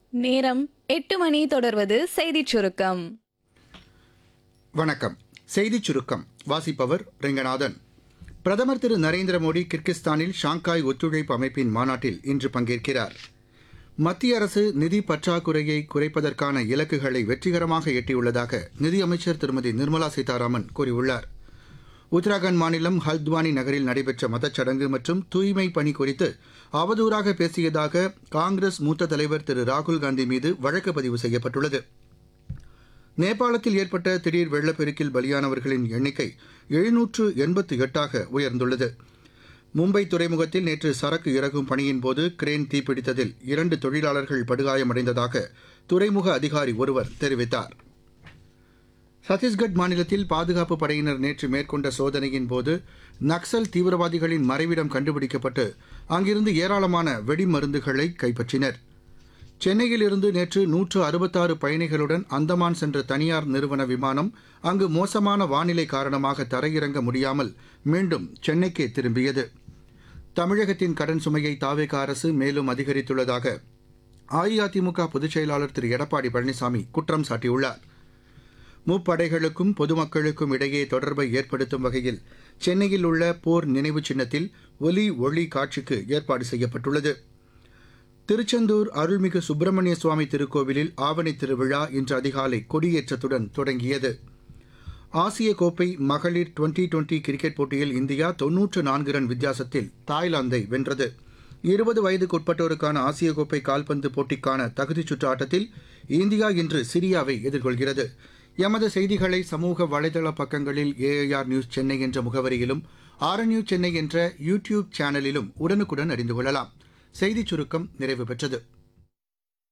நேரம் எட்டு மணி தொடர்வது செய்திச் சுருக்கம் வணக்கம் செய்திச் சுருக்கம் வாசிப்பவர் ரெங்கநாதன் பிரதமர் திரு நரேந்திர மோடி கிர்கிஸ்தானில் ஷாங்காய் ஒத்துழைப்பு அமைப்பின் மாநாட்டில் இன்று பங்கேற்கிறார் மத்திய அரசு நிதி பற்றாக்குறையை குறைப்பதற்கான இலக்குகளை வெற்றிகரமாக எட்டியுள்ளதாக நிதியமைச்சர் திருமதி நிர்மலா சீதாராமன் கூறியுள்ளார் உத்தராகண்ட் மாநிலம் ஹல்த்வானி நகரில் நடைபெற்ற மதச்சடங்கு மற்றும் தூய்மை பணி குறித்து அவதூறாக பேசியதாக காங்கிரஸ் மூத்த தலைவர் திரு ராகுல் காந்தி மீது வழக்கு பதிவு செய்யப்பட்டுள்ளது நேபாளத்தில் ஏற்பட்ட திடீர் வெள்ளப்பெருக்கில் பலியானவர்களின் எண்ணிக்கை எழுநூற்று எண்பத்து எட்டாக உயர்ந்துள்ளது மும்பை துறைமுகத்தில் நேற்று சரக்கு இறக்கும் பணியின் போது கிரேன் தீப்பிடித்ததில் இரண்டு தொழிலாளர்கள் படுகாயமடைந்ததாக துறைமுக அதிகாரி ஒருவர் தெரிவித்தார் சத்தீஸ்கட் மாநிலத்தில் பாதுகாப்பு படையினர் நேற்று மேற்கொண்ட சோதனையின் போது நக்சல் தீவிரவாதிகளின் மறைவிடம் கண்டுபிடிக்கப்பட்டு அங்கிருந்து ஏராளமான வெடிமருந்துகளை கைப்பற்றினர் சென்னையில் இருந்து நேற்று நூற்று அறுபத்தாறு பயணிகளுடன் அந்தமான் சென்ற தனியார் நிறுவன விமானம் அங்கு மோசமான வானிலை காரணமாக தரையிறங்க முடியாமல் மீண்டும் சென்னைக்கே திரும்பியது தமிழகத்தின் கடன் சுமையை தாவேக அரசு மேலும் அதிகரித்துள்ளதாக அஇஅதிமுக பொதுச் செயலாளர் திரு எடப்பாடி பழனிசாமி குற்றம் சாட்டியுள்ளார் முப்படைகளுக்கும் பொதுமக்களுக்கும் இடையே தொடர்பை ஏற்படுத்தும் வகையில் சென்னையில் உள்ள போர் நினைவு சின்னத்தில் ஒலி ஒளி காட்சிக்கு ஏற்பாடு செய்யப்பட்டுள்ளது திருச்செந்தூர் அருள்மிகு சுப்பிரமணிய சுவாமி திருக்கோவிலில் ஆவணி திருவிழா இன்று அதிகாலை கொடியேற்றத்துடன் தொடங்கியது ஆசிய கோப்பை மகளிர் டுவெண்டி டுவெண்டி கிரிக்கெட் போட்டியில் இந்தியா தொன்னூற்று நான்கு ரன் வித்தியாசத்தில் தாய்லாந்தை வென்றது இருபது வயதுக்குட்பட்டோருக்கான ஆசிய கோப்பை கால்பந்து போட்டிக்கான தகுதிச் சுற்று ஆட்டத்தில் இந்தியா இன்று சிரியாவை எதிர்கொள்கிறது எமது செய்திகளை சமூக வலைதள பக்கங்களில் ஏஐஆர் நியூஸ் சென்னை என்ற முகவரியிலும் ஆர் நியூஸ் சென்னை என்ற யூடியூப் சேனலிலும் உடனுக்குடன் அறிந்து கொள்ளலாம் செய்திச் சுருக்கம் நிறைவு பெற்றது